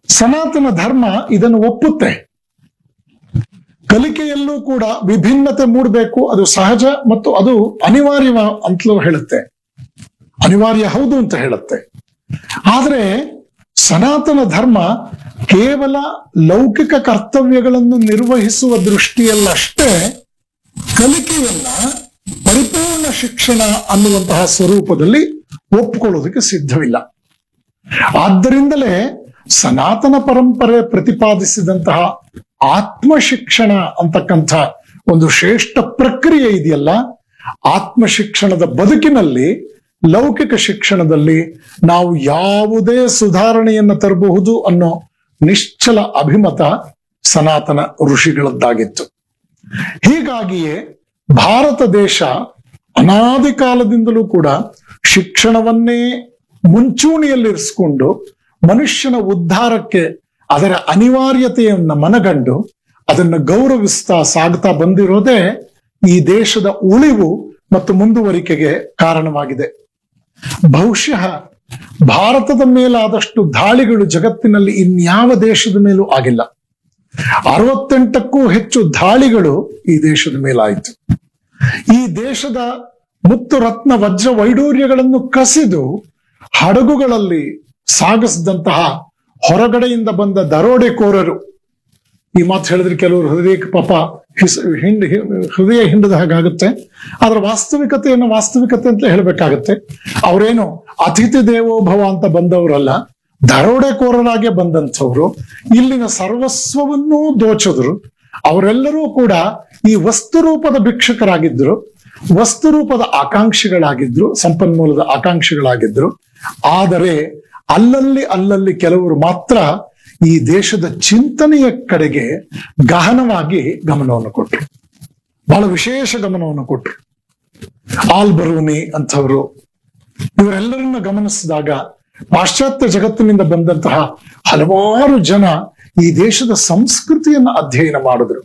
ಸನಾತನ ಧರ್ಮ ಇದನ್ನು ಒಪ್ಪುತ್ತೆ ಕಲಿಕೆಯಲ್ಲೂ ಕೂಡ ವಿಭಿನ್ನತೆ ಮೂಡಬೇಕು ಅದು ಸಹಜ ಮತ್ತು ಅದು ಅನಿವಾರ್ಯ ಅಂತಲೂ ಹೇಳುತ್ತೆ ಅನಿವಾರ್ಯ ಹೌದು ಅಂತ ಹೇಳುತ್ತೆ ಆದ್ರೆ ಸನಾತನ ಧರ್ಮ ಕೇವಲ ಲೌಕಿಕ ಕರ್ತವ್ಯಗಳನ್ನು ನಿರ್ವಹಿಸುವ ದೃಷ್ಟಿಯಲ್ಲಷ್ಟೇ ಕಲಿಕೆಯನ್ನ ಪರಿಪೂರ್ಣ ಶಿಕ್ಷಣ ಅನ್ನುವಂತಹ ಸ್ವರೂಪದಲ್ಲಿ ಒಪ್ಪಿಕೊಳ್ಳೋದಕ್ಕೆ ಸಿದ್ಧವಿಲ್ಲ ಆದ್ದರಿಂದಲೇ ಸನಾತನ ಪರಂಪರೆ ಪ್ರತಿಪಾದಿಸಿದಂತಹ ಆತ್ಮ ಶಿಕ್ಷಣ ಅಂತಕ್ಕಂಥ ಒಂದು ಶ್ರೇಷ್ಠ ಪ್ರಕ್ರಿಯೆ ಇದೆಯಲ್ಲ ಆತ್ಮ ಶಿಕ್ಷಣದ ಬದುಕಿನಲ್ಲಿ ಲೌಕಿಕ ಶಿಕ್ಷಣದಲ್ಲಿ ನಾವು ಯಾವುದೇ ಸುಧಾರಣೆಯನ್ನು ತರಬಹುದು ಅನ್ನೋ ನಿಶ್ಚಲ ಅಭಿಮತ ಸನಾತನ ಋಷಿಗಳದ್ದಾಗಿತ್ತು ಹೀಗಾಗಿಯೇ ಭಾರತ ದೇಶ ಅನಾದಿ ಕಾಲದಿಂದಲೂ ಕೂಡ ಶಿಕ್ಷಣವನ್ನೇ ಮುಂಚೂಣಿಯಲ್ಲಿರಿಸಿಕೊಂಡು ಮನುಷ್ಯನ ಉದ್ಧಾರಕ್ಕೆ ಅದರ ಅನಿವಾರ್ಯತೆಯನ್ನ ಮನಗಂಡು ಅದನ್ನು ಗೌರವಿಸ್ತಾ ಸಾಗ್ತಾ ಬಂದಿರೋದೇ ಈ ದೇಶದ ಉಳಿವು ಮತ್ತು ಮುಂದುವರಿಕೆಗೆ ಕಾರಣವಾಗಿದೆ ಬಹುಶಃ ಭಾರತದ ಮೇಲಾದಷ್ಟು ದಾಳಿಗಳು ಜಗತ್ತಿನಲ್ಲಿ ಇನ್ಯಾವ ದೇಶದ ಮೇಲೂ ಆಗಿಲ್ಲ ಅರವತ್ತೆಂಟಕ್ಕೂ ಹೆಚ್ಚು ದಾಳಿಗಳು ಈ ದೇಶದ ಮೇಲಾಯಿತು ಈ ದೇಶದ ಮುತ್ತು ರತ್ನ ವಜ್ರ ವೈಡೂರ್ಯಗಳನ್ನು ಕಸಿದು ಹಡಗುಗಳಲ್ಲಿ ಸಾಗಿಸಿದಂತಹ ಹೊರಗಡೆಯಿಂದ ಬಂದ ದರೋಡೆಕೋರರು ಈ ಮಾತು ಹೇಳಿದ್ರೆ ಕೆಲವರು ಹೃದಯಕ್ಕೆ ಪಾಪ ಹಿಸ್ ಹಿಂಡ್ ಹಿ- ಹೃದಯ ಹಿಂಡದ ಹಾಗಾಗುತ್ತೆ ಆದ್ರೆ ವಾಸ್ತವಿಕತೆಯನ್ನು ವಾಸ್ತವಿಕತೆ ಅಂತ ಹೇಳಬೇಕಾಗತ್ತೆ ಅವರೇನು ಅತಿಥಿ ದೇವೋಭವ ಅಂತ ಬಂದವರಲ್ಲ ದರೋಡೆಕೋರರಾಗೆ ಬಂದಂಥವ್ರು ಇಲ್ಲಿನ ಸರ್ವಸ್ವವನ್ನೂ ದೋಚಿದ್ರು ಅವರೆಲ್ಲರೂ ಕೂಡ ಈ ವಸ್ತು ರೂಪದ ಭಿಕ್ಷಕರಾಗಿದ್ರು ವಸ್ತು ರೂಪದ ಆಕಾಂಕ್ಷಿಗಳಾಗಿದ್ರು ಸಂಪನ್ಮೂಲದ ಆಕಾಂಕ್ಷಿಗಳಾಗಿದ್ರು ಆದರೆ ಅಲ್ಲಲ್ಲಿ ಅಲ್ಲಲ್ಲಿ ಕೆಲವರು ಮಾತ್ರ ಈ ದೇಶದ ಚಿಂತನೆಯ ಕಡೆಗೆ ಗಹನವಾಗಿ ಗಮನವನ್ನು ಕೊಟ್ಟರು ಬಹಳ ವಿಶೇಷ ಗಮನವನ್ನು ಕೊಟ್ಟರು ಆಲ್ ಬರೂನಿ ಅಂಥವರು ಇವರೆಲ್ಲರನ್ನ ಗಮನಿಸಿದಾಗ ಪಾಶ್ಚಾತ್ಯ ಜಗತ್ತಿನಿಂದ ಬಂದಂತಹ ಹಲವಾರು ಜನ ಈ ದೇಶದ ಸಂಸ್ಕೃತಿಯನ್ನು ಅಧ್ಯಯನ ಮಾಡಿದ್ರು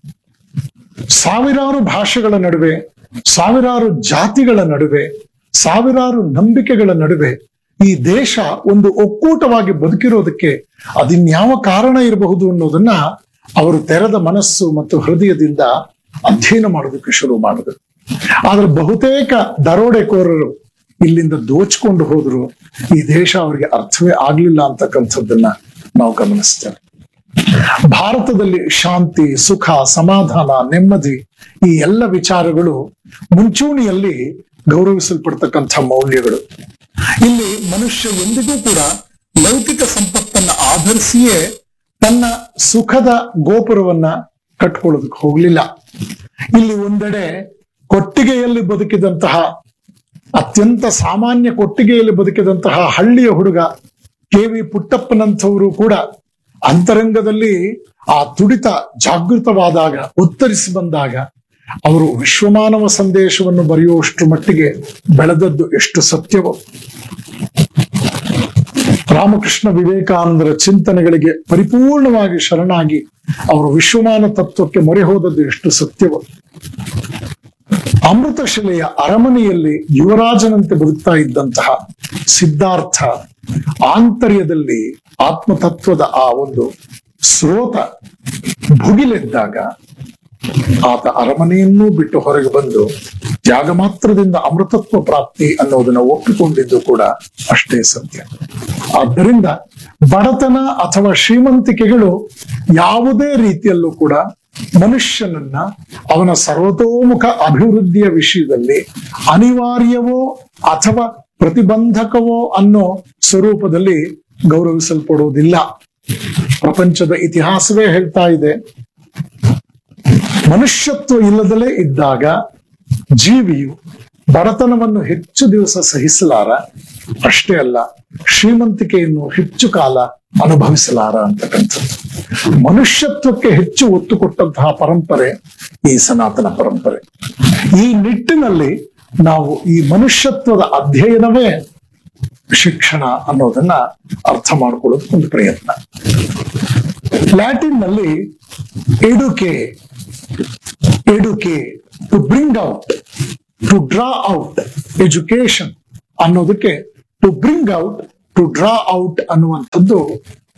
ಸಾವಿರಾರು ಭಾಷೆಗಳ ನಡುವೆ ಸಾವಿರಾರು ಜಾತಿಗಳ ನಡುವೆ ಸಾವಿರಾರು ನಂಬಿಕೆಗಳ ನಡುವೆ ಈ ದೇಶ ಒಂದು ಒಕ್ಕೂಟವಾಗಿ ಬದುಕಿರೋದಕ್ಕೆ ಅದಿನ್ಯಾವ ಕಾರಣ ಇರಬಹುದು ಅನ್ನೋದನ್ನ ಅವರು ತೆರೆದ ಮನಸ್ಸು ಮತ್ತು ಹೃದಯದಿಂದ ಅಧ್ಯಯನ ಮಾಡೋದಕ್ಕೆ ಶುರು ಮಾಡಿದ್ರು ಆದ್ರೆ ಬಹುತೇಕ ದರೋಡೆಕೋರರು ಇಲ್ಲಿಂದ ದೋಚ್ಕೊಂಡು ಹೋದ್ರು ಈ ದೇಶ ಅವರಿಗೆ ಅರ್ಥವೇ ಆಗ್ಲಿಲ್ಲ ಅಂತಕ್ಕಂಥದ್ದನ್ನ ನಾವು ಗಮನಿಸ್ತೇವೆ ಭಾರತದಲ್ಲಿ ಶಾಂತಿ ಸುಖ ಸಮಾಧಾನ ನೆಮ್ಮದಿ ಈ ಎಲ್ಲ ವಿಚಾರಗಳು ಮುಂಚೂಣಿಯಲ್ಲಿ ಗೌರವಿಸಲ್ಪಡ್ತಕ್ಕಂಥ ಮೌಲ್ಯಗಳು ಇಲ್ಲಿ ಮನುಷ್ಯ ಎಂದಿಗೂ ಕೂಡ ಲೌಕಿಕ ಸಂಪತ್ತನ್ನ ಆಧರಿಸಿಯೇ ತನ್ನ ಸುಖದ ಗೋಪುರವನ್ನ ಕಟ್ಕೊಳ್ಳೋದಕ್ಕೆ ಹೋಗ್ಲಿಲ್ಲ ಇಲ್ಲಿ ಒಂದೆಡೆ ಕೊಟ್ಟಿಗೆಯಲ್ಲಿ ಬದುಕಿದಂತಹ ಅತ್ಯಂತ ಸಾಮಾನ್ಯ ಕೊಟ್ಟಿಗೆಯಲ್ಲಿ ಬದುಕಿದಂತಹ ಹಳ್ಳಿಯ ಹುಡುಗ ಕೆ ವಿ ಪುಟ್ಟಪ್ಪನಂಥವರು ಕೂಡ ಅಂತರಂಗದಲ್ಲಿ ಆ ತುಡಿತ ಜಾಗೃತವಾದಾಗ ಉತ್ತರಿಸಿ ಬಂದಾಗ ಅವರು ವಿಶ್ವಮಾನವ ಸಂದೇಶವನ್ನು ಬರೆಯುವಷ್ಟು ಮಟ್ಟಿಗೆ ಬೆಳೆದದ್ದು ಎಷ್ಟು ಸತ್ಯವೋ ರಾಮಕೃಷ್ಣ ವಿವೇಕಾನಂದರ ಚಿಂತನೆಗಳಿಗೆ ಪರಿಪೂರ್ಣವಾಗಿ ಶರಣಾಗಿ ಅವರು ವಿಶ್ವಮಾನ ತತ್ವಕ್ಕೆ ಮೊರೆ ಹೋದದ್ದು ಎಷ್ಟು ಸತ್ಯವೋ ಅಮೃತಶಿಲೆಯ ಅರಮನೆಯಲ್ಲಿ ಯುವರಾಜನಂತೆ ಬದುಕ್ತಾ ಇದ್ದಂತಹ ಸಿದ್ಧಾರ್ಥ ಆಂತರ್ಯದಲ್ಲಿ ಆತ್ಮತತ್ವದ ಆ ಒಂದು ಸ್ರೋತ ಭುಗಿಲೆದ್ದಾಗ ಆತ ಅರಮನೆಯನ್ನೂ ಬಿಟ್ಟು ಹೊರಗೆ ಬಂದು ತ್ಯಾಗ ಮಾತ್ರದಿಂದ ಅಮೃತತ್ವ ಪ್ರಾಪ್ತಿ ಅನ್ನೋದನ್ನ ಒಪ್ಪಿಕೊಂಡಿದ್ದು ಕೂಡ ಅಷ್ಟೇ ಸತ್ಯ ಆದ್ದರಿಂದ ಬಡತನ ಅಥವಾ ಶ್ರೀಮಂತಿಕೆಗಳು ಯಾವುದೇ ರೀತಿಯಲ್ಲೂ ಕೂಡ ಮನುಷ್ಯನನ್ನ ಅವನ ಸರ್ವತೋಮುಖ ಅಭಿವೃದ್ಧಿಯ ವಿಷಯದಲ್ಲಿ ಅನಿವಾರ್ಯವೋ ಅಥವಾ ಪ್ರತಿಬಂಧಕವೋ ಅನ್ನೋ ಸ್ವರೂಪದಲ್ಲಿ ಗೌರವಿಸಲ್ಪಡುವುದಿಲ್ಲ ಪ್ರಪಂಚದ ಇತಿಹಾಸವೇ ಹೇಳ್ತಾ ಇದೆ ಮನುಷ್ಯತ್ವ ಇಲ್ಲದಲೇ ಇದ್ದಾಗ ಜೀವಿಯು ಬಡತನವನ್ನು ಹೆಚ್ಚು ದಿವಸ ಸಹಿಸಲಾರ ಅಷ್ಟೇ ಅಲ್ಲ ಶ್ರೀಮಂತಿಕೆಯನ್ನು ಹೆಚ್ಚು ಕಾಲ ಅನುಭವಿಸಲಾರ ಅಂತಕ್ಕಂಥದ್ದು ಮನುಷ್ಯತ್ವಕ್ಕೆ ಹೆಚ್ಚು ಒತ್ತು ಕೊಟ್ಟಂತಹ ಪರಂಪರೆ ಈ ಸನಾತನ ಪರಂಪರೆ ಈ ನಿಟ್ಟಿನಲ್ಲಿ ನಾವು ಈ ಮನುಷ್ಯತ್ವದ ಅಧ್ಯಯನವೇ ಶಿಕ್ಷಣ ಅನ್ನೋದನ್ನ ಅರ್ಥ ಮಾಡ್ಕೊಳ್ಳೋದಕ್ಕೆ ಒಂದು ಪ್ರಯತ್ನ ಲ್ಯಾಟಿನ್ ನಲ್ಲಿ educe educe to bring out to draw out education ಅನ್ನೋದಕ್ಕೆ to bring out to draw out ಅನ್ನುವಂಥದ್ದು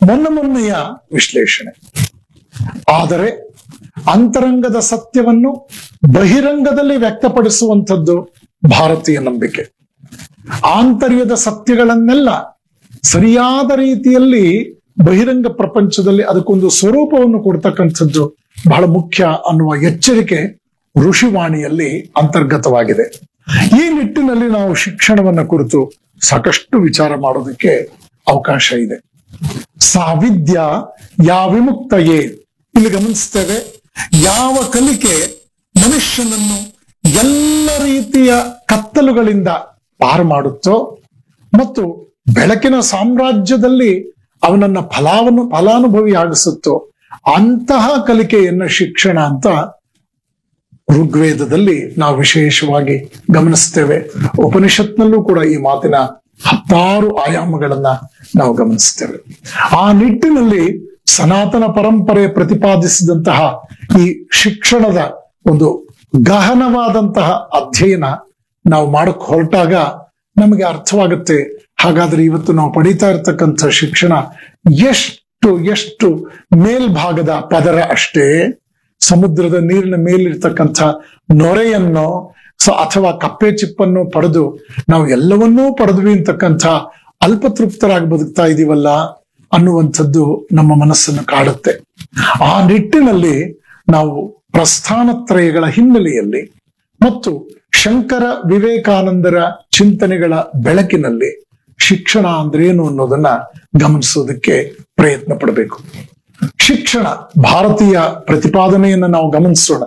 ಮೊನ್ನೆ ಮೊನ್ನೆಯ ವಿಶ್ಲೇಷಣೆ ಆದರೆ ಅಂತರಂಗದ ಸತ್ಯವನ್ನು ಬಹಿರಂಗದಲ್ಲಿ ವ್ಯಕ್ತಪಡಿಸುವಂಥದ್ದು ಭಾರತೀಯ ನಂಬಿಕೆ ಆಂತರ್ಯದ ಸತ್ಯಗಳನ್ನೆಲ್ಲ ಸರಿಯಾದ ರೀತಿಯಲ್ಲಿ ಬಹಿರಂಗ ಪ್ರಪಂಚದಲ್ಲಿ ಅದಕ್ಕೊಂದು ಸ್ವರೂಪವನ್ನು ಕೊಡ್ತಕ್ಕಂಥದ್ದು ಬಹಳ ಮುಖ್ಯ ಅನ್ನುವ ಎಚ್ಚರಿಕೆ ಋಷಿವಾಣಿಯಲ್ಲಿ ಅಂತರ್ಗತವಾಗಿದೆ ಈ ನಿಟ್ಟಿನಲ್ಲಿ ನಾವು ಶಿಕ್ಷಣವನ್ನ ಕುರಿತು ಸಾಕಷ್ಟು ವಿಚಾರ ಮಾಡೋದಕ್ಕೆ ಅವಕಾಶ ಇದೆ ಸಾವಿದ್ಯ ಯಾ ವಿಮುಕ್ತಯೇ ಇಲ್ಲಿ ಗಮನಿಸ್ತೇವೆ ಯಾವ ಕಲಿಕೆ ಮನುಷ್ಯನನ್ನು ಎಲ್ಲ ರೀತಿಯ ಕತ್ತಲುಗಳಿಂದ ಪಾರು ಮಾಡುತ್ತೋ ಮತ್ತು ಬೆಳಕಿನ ಸಾಮ್ರಾಜ್ಯದಲ್ಲಿ ಅವನನ್ನ ಫಲಾವನ್ನು ಫಲಾನುಭವಿಯಾಗಿಸುತ್ತೋ ಅಂತಹ ಕಲಿಕೆಯನ್ನ ಶಿಕ್ಷಣ ಅಂತ ಋಗ್ವೇದದಲ್ಲಿ ನಾವು ವಿಶೇಷವಾಗಿ ಗಮನಿಸ್ತೇವೆ ಉಪನಿಷತ್ನಲ್ಲೂ ಕೂಡ ಈ ಮಾತಿನ ಹತ್ತಾರು ಆಯಾಮಗಳನ್ನ ನಾವು ಗಮನಿಸ್ತೇವೆ ಆ ನಿಟ್ಟಿನಲ್ಲಿ ಸನಾತನ ಪರಂಪರೆ ಪ್ರತಿಪಾದಿಸಿದಂತಹ ಈ ಶಿಕ್ಷಣದ ಒಂದು ಗಹನವಾದಂತಹ ಅಧ್ಯಯನ ನಾವು ಮಾಡಕ್ ಹೊರಟಾಗ ನಮಗೆ ಅರ್ಥವಾಗುತ್ತೆ ಹಾಗಾದ್ರೆ ಇವತ್ತು ನಾವು ಪಡಿತಾ ಇರ್ತಕ್ಕಂಥ ಶಿಕ್ಷಣ ಎಷ್ಟು ಎಷ್ಟು ಮೇಲ್ಭಾಗದ ಪದರ ಅಷ್ಟೇ ಸಮುದ್ರದ ನೀರಿನ ಮೇಲಿರ್ತಕ್ಕಂಥ ನೊರೆಯನ್ನು ಸೊ ಅಥವಾ ಕಪ್ಪೆ ಚಿಪ್ಪನ್ನು ಪಡೆದು ನಾವು ಎಲ್ಲವನ್ನೂ ಪಡೆದ್ವಿ ಅಂತಕ್ಕಂಥ ಅಲ್ಪತೃಪ್ತರಾಗಿ ಬದುಕ್ತಾ ಇದೀವಲ್ಲ ಅನ್ನುವಂಥದ್ದು ನಮ್ಮ ಮನಸ್ಸನ್ನು ಕಾಡುತ್ತೆ ಆ ನಿಟ್ಟಿನಲ್ಲಿ ನಾವು ಪ್ರಸ್ಥಾನತ್ರಯಗಳ ಹಿನ್ನೆಲೆಯಲ್ಲಿ ಮತ್ತು ಶಂಕರ ವಿವೇಕಾನಂದರ ಚಿಂತನೆಗಳ ಬೆಳಕಿನಲ್ಲಿ ಶಿಕ್ಷಣ ಅಂದ್ರೆ ಏನು ಅನ್ನೋದನ್ನ ಗಮನಿಸೋದಕ್ಕೆ ಪ್ರಯತ್ನ ಪಡಬೇಕು ಶಿಕ್ಷಣ ಭಾರತೀಯ ಪ್ರತಿಪಾದನೆಯನ್ನು ನಾವು ಗಮನಿಸೋಣ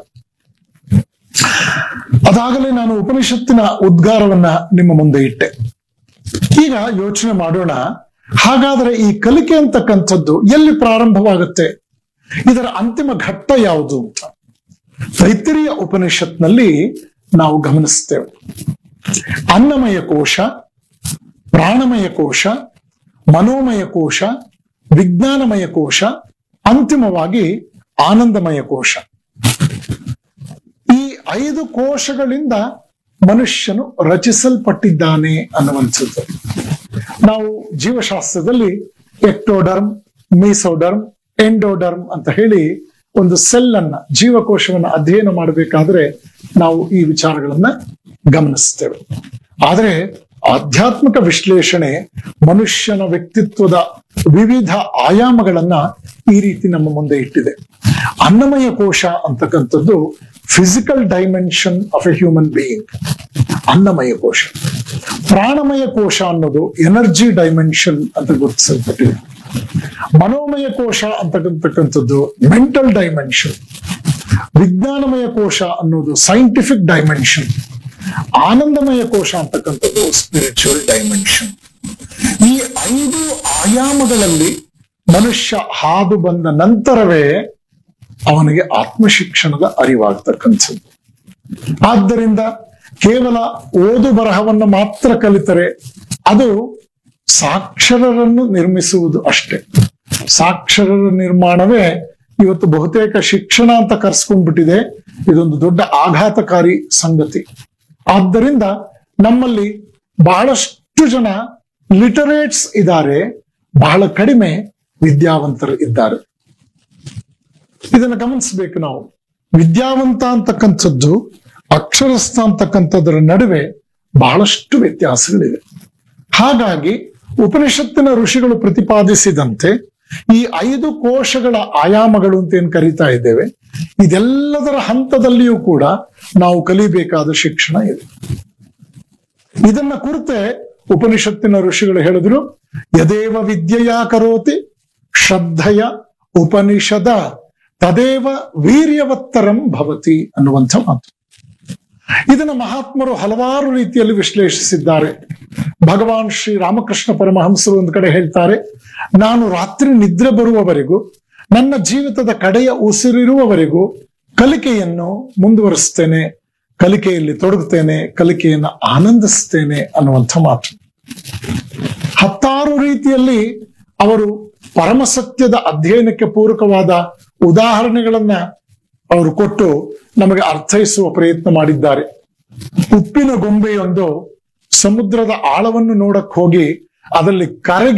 ಅದಾಗಲೇ ನಾನು ಉಪನಿಷತ್ತಿನ ಉದ್ಗಾರವನ್ನ ನಿಮ್ಮ ಮುಂದೆ ಇಟ್ಟೆ ಈಗ ಯೋಚನೆ ಮಾಡೋಣ ಹಾಗಾದ್ರೆ ಈ ಕಲಿಕೆ ಅಂತಕ್ಕಂಥದ್ದು ಎಲ್ಲಿ ಪ್ರಾರಂಭವಾಗುತ್ತೆ ಇದರ ಅಂತಿಮ ಘಟ್ಟ ಯಾವುದು ಅಂತ ತೈತಿರಿಯ ಉಪನಿಷತ್ನಲ್ಲಿ ನಾವು ಗಮನಿಸ್ತೇವೆ ಅನ್ನಮಯ ಕೋಶ ಪ್ರಾಣಮಯ ಕೋಶ ಮನೋಮಯ ಕೋಶ ವಿಜ್ಞಾನಮಯ ಕೋಶ ಅಂತಿಮವಾಗಿ ಆನಂದಮಯ ಕೋಶ ಈ ಐದು ಕೋಶಗಳಿಂದ ಮನುಷ್ಯನು ರಚಿಸಲ್ಪಟ್ಟಿದ್ದಾನೆ ಅನ್ನುವಂಥದ್ದು ನಾವು ಜೀವಶಾಸ್ತ್ರದಲ್ಲಿ ಎಕ್ಟೋಡರ್ಮ್ ಮೀಸೋಡರ್ಮ್ ಎಂಡೋಡರ್ಮ್ ಅಂತ ಹೇಳಿ ಒಂದು ಸೆಲ್ ಅನ್ನ ಜೀವಕೋಶವನ್ನು ಅಧ್ಯಯನ ಮಾಡಬೇಕಾದ್ರೆ ನಾವು ಈ ವಿಚಾರಗಳನ್ನ ಗಮನಿಸ್ತೇವೆ ಆದರೆ ಆಧ್ಯಾತ್ಮಿಕ ವಿಶ್ಲೇಷಣೆ ಮನುಷ್ಯನ ವ್ಯಕ್ತಿತ್ವದ ವಿವಿಧ ಆಯಾಮಗಳನ್ನ ಈ ರೀತಿ ನಮ್ಮ ಮುಂದೆ ಇಟ್ಟಿದೆ ಅನ್ನಮಯ ಕೋಶ ಅಂತಕ್ಕಂಥದ್ದು physical dimension of a human being ಅನ್ನಮಯ ಕೋಶ ಪ್ರಾಣಮಯ ಕೋಶ ಅನ್ನೋದು ಎನರ್ಜಿ ಡೈಮೆನ್ಷನ್ ಅಂತ ಗುರುತಿಸಲ್ಪಟ್ಟಿದೆ ಮನೋಮಯ ಕೋಶ ಅಂತಕ್ಕಂಥದ್ದು ಮೆಂಟಲ್ ಡೈಮೆನ್ಷನ್ ವಿಜ್ಞಾನಮಯ ಕೋಶ ಅನ್ನೋದು ಸೈಂಟಿಫಿಕ್ ಡೈಮೆನ್ಷನ್ ಆನಂದಮಯ ಕೋಶ ಅಂತಕ್ಕಂಥದ್ದು ಸ್ಪಿರಿಚುವಲ್ ಡೈಮೆನ್ಷನ್ ಈ ಐದು ಆಯಾಮಗಳಲ್ಲಿ ಮನುಷ್ಯ ಹಾದು ಬಂದ ನಂತರವೇ ಅವನಿಗೆ ಆತ್ಮಶಿಕ್ಷಣದ ಅರಿವಾಗ್ತಕ್ಕಂಥದ್ದು ಆದ್ದರಿಂದ ಕೇವಲ ಓದು ಬರಹವನ್ನು ಮಾತ್ರ ಕಲಿತರೆ ಅದು ಸಾಕ್ಷರರನ್ನು ನಿರ್ಮಿಸುವುದು ಅಷ್ಟೇ ಸಾಕ್ಷರರ ನಿರ್ಮಾಣವೇ ಇವತ್ತು ಬಹುತೇಕ ಶಿಕ್ಷಣ ಅಂತ ಕರ್ಸ್ಕೊಂಡ್ಬಿಟ್ಟಿದೆ ಇದೊಂದು ದೊಡ್ಡ ಆಘಾತಕಾರಿ ಸಂಗತಿ ಆದ್ದರಿಂದ ನಮ್ಮಲ್ಲಿ ಬಹಳಷ್ಟು ಜನ ಲಿಟರೇಟ್ಸ್ ಇದ್ದಾರೆ ಬಹಳ ಕಡಿಮೆ ವಿದ್ಯಾವಂತರು ಇದ್ದಾರೆ ಇದನ್ನ ಗಮನಿಸಬೇಕು ನಾವು ವಿದ್ಯಾವಂತ ಅಂತಕ್ಕಂಥದ್ದು ಅಕ್ಷರಸ್ಥ ಅಂತಕ್ಕಂಥದ್ರ ನಡುವೆ ಬಹಳಷ್ಟು ವ್ಯತ್ಯಾಸಗಳಿವೆ ಹಾಗಾಗಿ ಉಪನಿಷತ್ತಿನ ಋಷಿಗಳು ಪ್ರತಿಪಾದಿಸಿದಂತೆ ಈ ಐದು ಕೋಶಗಳ ಆಯಾಮಗಳು ಅಂತ ಏನ್ ಕರಿತಾ ಇದ್ದೇವೆ ಇದೆಲ್ಲದರ ಹಂತದಲ್ಲಿಯೂ ಕೂಡ ನಾವು ಕಲಿಬೇಕಾದ ಶಿಕ್ಷಣ ಇದೆ ಇದನ್ನ ಕುರಿತೆ ಉಪನಿಷತ್ತಿನ ಋಷಿಗಳು ಹೇಳಿದ್ರು ಯದೇವ ವಿದ್ಯೆಯ ಕರೋತಿ ಶ್ರದ್ಧೆಯ ಉಪನಿಷದ ತದೇವ ವೀರ್ಯವತ್ತರಂ ಭವತಿ ಅನ್ನುವಂಥ ಮಾತು ಇದನ್ನ ಮಹಾತ್ಮರು ಹಲವಾರು ರೀತಿಯಲ್ಲಿ ವಿಶ್ಲೇಷಿಸಿದ್ದಾರೆ ಭಗವಾನ್ ಶ್ರೀ ರಾಮಕೃಷ್ಣ ಪರಮಹಂಸರು ಒಂದು ಕಡೆ ಹೇಳ್ತಾರೆ ನಾನು ರಾತ್ರಿ ನಿದ್ರೆ ಬರುವವರೆಗೂ ನನ್ನ ಜೀವಿತದ ಕಡೆಯ ಉಸಿರಿರುವವರೆಗೂ ಕಲಿಕೆಯನ್ನು ಮುಂದುವರಿಸ್ತೇನೆ ಕಲಿಕೆಯಲ್ಲಿ ತೊಡಗುತ್ತೇನೆ ಕಲಿಕೆಯನ್ನು ಆನಂದಿಸ್ತೇನೆ ಅನ್ನುವಂಥ ಮಾತು ಹತ್ತಾರು ರೀತಿಯಲ್ಲಿ ಅವರು ಪರಮಸತ್ಯದ ಅಧ್ಯಯನಕ್ಕೆ ಪೂರಕವಾದ ಉದಾಹರಣೆಗಳನ್ನ ಅವರು ಕೊಟ್ಟು ನಮಗೆ ಅರ್ಥೈಸುವ ಪ್ರಯತ್ನ ಮಾಡಿದ್ದಾರೆ ಉಪ್ಪಿನ ಗೊಂಬೆಯೊಂದು ಸಮುದ್ರದ ಆಳವನ್ನು ನೋಡಕ್ ಹೋಗಿ ಅದರಲ್ಲಿ ಕರಗಿ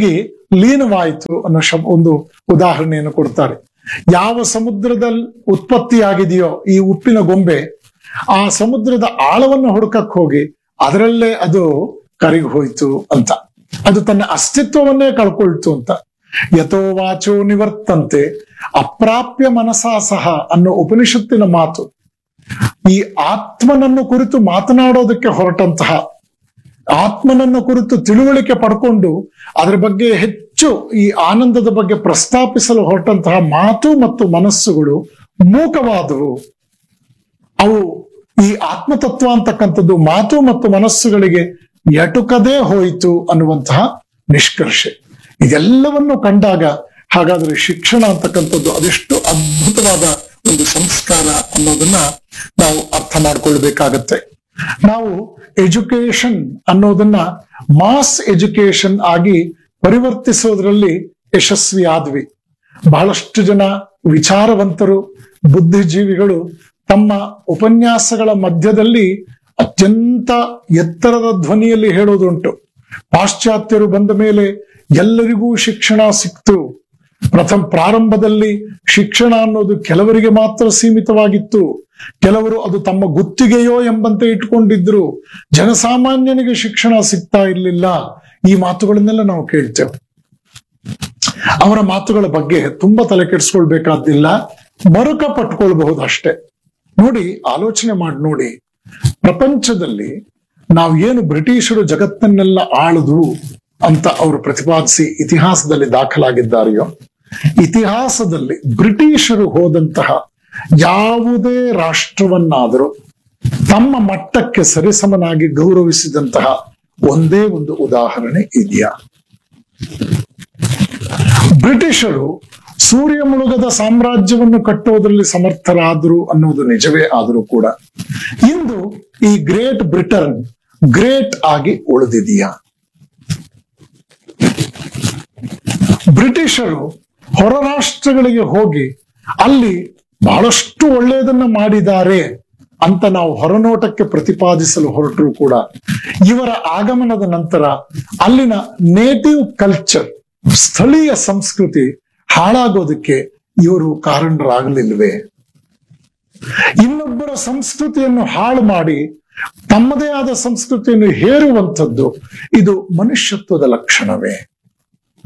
ಲೀನವಾಯಿತು ಅನ್ನೋ ಶಬ್ ಒಂದು ಉದಾಹರಣೆಯನ್ನು ಕೊಡ್ತಾರೆ ಯಾವ ಸಮುದ್ರದಲ್ಲಿ ಉತ್ಪತ್ತಿಯಾಗಿದೆಯೋ ಈ ಉಪ್ಪಿನ ಗೊಂಬೆ ಆ ಸಮುದ್ರದ ಆಳವನ್ನು ಹುಡುಕಕ್ ಹೋಗಿ ಅದರಲ್ಲೇ ಅದು ಕರಗಿ ಹೋಯ್ತು ಅಂತ ಅದು ತನ್ನ ಅಸ್ತಿತ್ವವನ್ನೇ ಕಳ್ಕೊಳ್ತು ಅಂತ ಯಥೋ ವಾಚೋ ನಿವರ್ತಂತೆ ಅಪ್ರಾಪ್ಯ ಮನಸಾ ಸಹ ಅನ್ನೋ ಉಪನಿಷತ್ತಿನ ಮಾತು ಈ ಆತ್ಮನನ್ನು ಕುರಿತು ಮಾತನಾಡೋದಕ್ಕೆ ಹೊರಟಂತಹ ಆತ್ಮನನ್ನು ಕುರಿತು ತಿಳುವಳಿಕೆ ಪಡ್ಕೊಂಡು ಅದರ ಬಗ್ಗೆ ಹೆಚ್ಚು ಈ ಆನಂದದ ಬಗ್ಗೆ ಪ್ರಸ್ತಾಪಿಸಲು ಹೊರಟಂತಹ ಮಾತು ಮತ್ತು ಮನಸ್ಸುಗಳು ಮೂಕವಾದವು ಅವು ಈ ಆತ್ಮತತ್ವ ಅಂತಕ್ಕಂಥದ್ದು ಮಾತು ಮತ್ತು ಮನಸ್ಸುಗಳಿಗೆ ಎಟುಕದೇ ಹೋಯಿತು ಅನ್ನುವಂತಹ ನಿಷ್ಕರ್ಷೆ ಇದೆಲ್ಲವನ್ನು ಕಂಡಾಗ ಹಾಗಾದ್ರೆ ಶಿಕ್ಷಣ ಅಂತಕ್ಕಂಥದ್ದು ಅದೆಷ್ಟು ಅದ್ಭುತವಾದ ಒಂದು ಸಂಸ್ಕಾರ ಅನ್ನೋದನ್ನ ನಾವು ಅರ್ಥ ಮಾಡ್ಕೊಳ್ಬೇಕಾಗತ್ತೆ ನಾವು ಎಜುಕೇಶನ್ ಅನ್ನೋದನ್ನ ಮಾಸ್ ಎಜುಕೇಶನ್ ಆಗಿ ಪರಿವರ್ತಿಸೋದ್ರಲ್ಲಿ ಯಶಸ್ವಿ ಆದ್ವಿ ಬಹಳಷ್ಟು ಜನ ವಿಚಾರವಂತರು ಬುದ್ಧಿಜೀವಿಗಳು ತಮ್ಮ ಉಪನ್ಯಾಸಗಳ ಮಧ್ಯದಲ್ಲಿ ಅತ್ಯಂತ ಎತ್ತರದ ಧ್ವನಿಯಲ್ಲಿ ಹೇಳೋದುಂಟು ಪಾಶ್ಚಾತ್ಯರು ಬಂದ ಮೇಲೆ ಎಲ್ಲರಿಗೂ ಶಿಕ್ಷಣ ಸಿಕ್ತು ಪ್ರಥಮ ಪ್ರಾರಂಭದಲ್ಲಿ ಶಿಕ್ಷಣ ಅನ್ನೋದು ಕೆಲವರಿಗೆ ಮಾತ್ರ ಸೀಮಿತವಾಗಿತ್ತು ಕೆಲವರು ಅದು ತಮ್ಮ ಗುತ್ತಿಗೆಯೋ ಎಂಬಂತೆ ಇಟ್ಕೊಂಡಿದ್ರು ಜನಸಾಮಾನ್ಯನಿಗೆ ಶಿಕ್ಷಣ ಸಿಗ್ತಾ ಇರ್ಲಿಲ್ಲ ಈ ಮಾತುಗಳನ್ನೆಲ್ಲ ನಾವು ಕೇಳ್ತೇವೆ ಅವರ ಮಾತುಗಳ ಬಗ್ಗೆ ತುಂಬಾ ತಲೆ ಕೆಡಿಸ್ಕೊಳ್ಬೇಕಾದಿಲ್ಲ ಮರುಕ ಪಟ್ಕೊಳ್ಬಹುದು ಅಷ್ಟೇ ನೋಡಿ ಆಲೋಚನೆ ಮಾಡಿ ನೋಡಿ ಪ್ರಪಂಚದಲ್ಲಿ ನಾವು ಏನು ಬ್ರಿಟಿಷರು ಜಗತ್ತನ್ನೆಲ್ಲ ಆಳಿದ್ರು ಅಂತ ಅವರು ಪ್ರತಿಪಾದಿಸಿ ಇತಿಹಾಸದಲ್ಲಿ ದಾಖಲಾಗಿದ್ದಾರೆಯೋ ಇತಿಹಾಸದಲ್ಲಿ ಬ್ರಿಟಿಷರು ಹೋದಂತಹ ಯಾವುದೇ ರಾಷ್ಟ್ರವನ್ನಾದರೂ ತಮ್ಮ ಮಟ್ಟಕ್ಕೆ ಸರಿಸಮನಾಗಿ ಗೌರವಿಸಿದಂತಹ ಒಂದೇ ಒಂದು ಉದಾಹರಣೆ ಇದೆಯಾ ಬ್ರಿಟಿಷರು ಸೂರ್ಯ ಮುಳುಗದ ಸಾಮ್ರಾಜ್ಯವನ್ನು ಕಟ್ಟೋದ್ರಲ್ಲಿ ಸಮರ್ಥರಾದರು ಅನ್ನೋದು ನಿಜವೇ ಆದರೂ ಕೂಡ ಇಂದು ಈ ಗ್ರೇಟ್ ಬ್ರಿಟನ್ ಗ್ರೇಟ್ ಆಗಿ ಉಳಿದಿದೆಯಾ ಬ್ರಿಟಿಷರು ಹೊರ ರಾಷ್ಟ್ರಗಳಿಗೆ ಹೋಗಿ ಅಲ್ಲಿ ಬಹಳಷ್ಟು ಒಳ್ಳೆಯದನ್ನ ಮಾಡಿದ್ದಾರೆ ಅಂತ ನಾವು ಹೊರನೋಟಕ್ಕೆ ಪ್ರತಿಪಾದಿಸಲು ಹೊರಟರು ಕೂಡ ಇವರ ಆಗಮನದ ನಂತರ ಅಲ್ಲಿನ ನೇಟಿವ್ ಕಲ್ಚರ್ ಸ್ಥಳೀಯ ಸಂಸ್ಕೃತಿ ಹಾಳಾಗೋದಕ್ಕೆ ಇವರು ಕಾರಣರಾಗಲಿಲ್ವೇ ಇನ್ನೊಬ್ಬರ ಸಂಸ್ಕೃತಿಯನ್ನು ಹಾಳು ಮಾಡಿ ತಮ್ಮದೇ ಆದ ಸಂಸ್ಕೃತಿಯನ್ನು ಹೇರುವಂಥದ್ದು ಇದು ಮನುಷ್ಯತ್ವದ ಲಕ್ಷಣವೇ